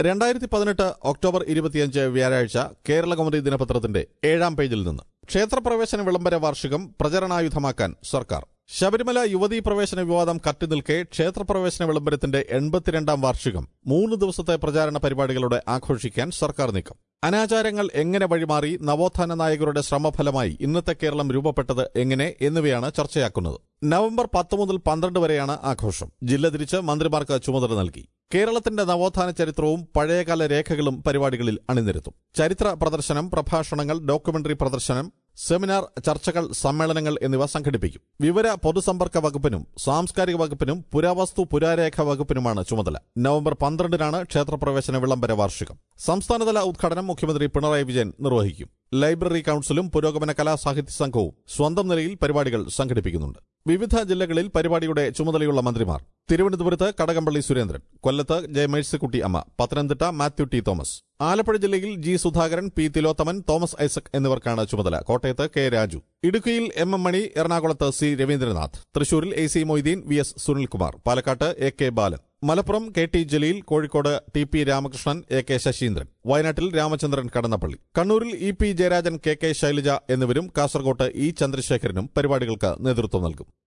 രണ്ടായിരത്തി പതിനെട്ട് ഒക്ടോബർ ഇരുപത്തിയഞ്ച് വ്യാഴാഴ്ച കേരള കൗമുദി ദിനപത്രത്തിന്റെ ഏഴാം പേജിൽ നിന്ന് ക്ഷേത്രപ്രവേശന വിളംബര വാർഷികം പ്രചരണായുധമാക്കാൻ സർക്കാർ ശബരിമല യുവതീ പ്രവേശന വിവാദം കത്തിനിൽക്കെ ക്ഷേത്രപ്രവേശന വിളംബരത്തിന്റെ എൺപത്തിരണ്ടാം വാർഷികം മൂന്ന് ദിവസത്തെ പ്രചാരണ പരിപാടികളോടെ ആഘോഷിക്കാൻ സർക്കാർ നീക്കം അനാചാരങ്ങൾ എങ്ങനെ വഴിമാറി നവോത്ഥാന നായകരുടെ ശ്രമഫലമായി ഇന്നത്തെ കേരളം രൂപപ്പെട്ടത് എങ്ങനെ എന്നിവയാണ് ചർച്ചയാക്കുന്നത് നവംബർ പത്ത് മുതൽ പന്ത്രണ്ട് വരെയാണ് ആഘോഷം ജില്ല തിരിച്ച് മന്ത്രിമാർക്ക് ചുമതല നൽകി കേരളത്തിന്റെ നവോത്ഥാന ചരിത്രവും പഴയകാല രേഖകളും പരിപാടികളിൽ അണിനിരത്തും ചരിത്ര പ്രദർശനം പ്രഭാഷണങ്ങൾ ഡോക്യുമെന്ററി പ്രദർശനം സെമിനാർ ചർച്ചകൾ സമ്മേളനങ്ങൾ എന്നിവ സംഘടിപ്പിക്കും വിവര പൊതുസമ്പർക്ക വകുപ്പിനും സാംസ്കാരിക വകുപ്പിനും പുരാവസ്തു പുരാരേഖ വകുപ്പിനുമാണ് ചുമതല നവംബർ പന്ത്രണ്ടിനാണ് ക്ഷേത്രപ്രവേശന വിളംബര വാർഷികം സംസ്ഥാനതല ഉദ്ഘാടനം മുഖ്യമന്ത്രി പിണറായി വിജയൻ നിർവഹിക്കും ലൈബ്രറി കൌൺസിലും പുരോഗമന കലാസാഹിത്യ സംഘവും സ്വന്തം നിലയിൽ പരിപാടികൾ സംഘടിപ്പിക്കുന്നുണ്ട് വിവിധ ജില്ലകളിൽ പരിപാടിയുടെ ചുമതലയുള്ള മന്ത്രിമാർ തിരുവനന്തപുരത്ത് കടകംപള്ളി സുരേന്ദ്രൻ കൊല്ലത്ത് ജെ മേഴ്സിക്കുട്ടി അമ്മ പത്തനംതിട്ട മാത്യു ടി തോമസ് ആലപ്പുഴ ജില്ലയിൽ ജി സുധാകരൻ പി തിലോത്തമൻ തോമസ് ഐസക് എന്നിവർക്കാണ് ചുമതല കോട്ടയത്ത് കെ രാജു ഇടുക്കിയിൽ എം എം മണി എറണാകുളത്ത് സി രവീന്ദ്രനാഥ് തൃശൂരിൽ A C Moideen V S Sunilkumar പാലക്കാട്ട് A K Balan Malappuram K T Jaleel Kozhikode T P Ramakrishnan A K Saseendran വയനാട്ടിൽ രാമചന്ദ്രൻ കടന്നപ്പള്ളി കണ്ണൂരിൽ E P Jayarajan K K Shailaja എന്നിവരും കാസർകോട്ട് ഇ ചന്ദ്രശേഖരനും പരിപാടികൾക്ക് നേതൃത്വം നൽകും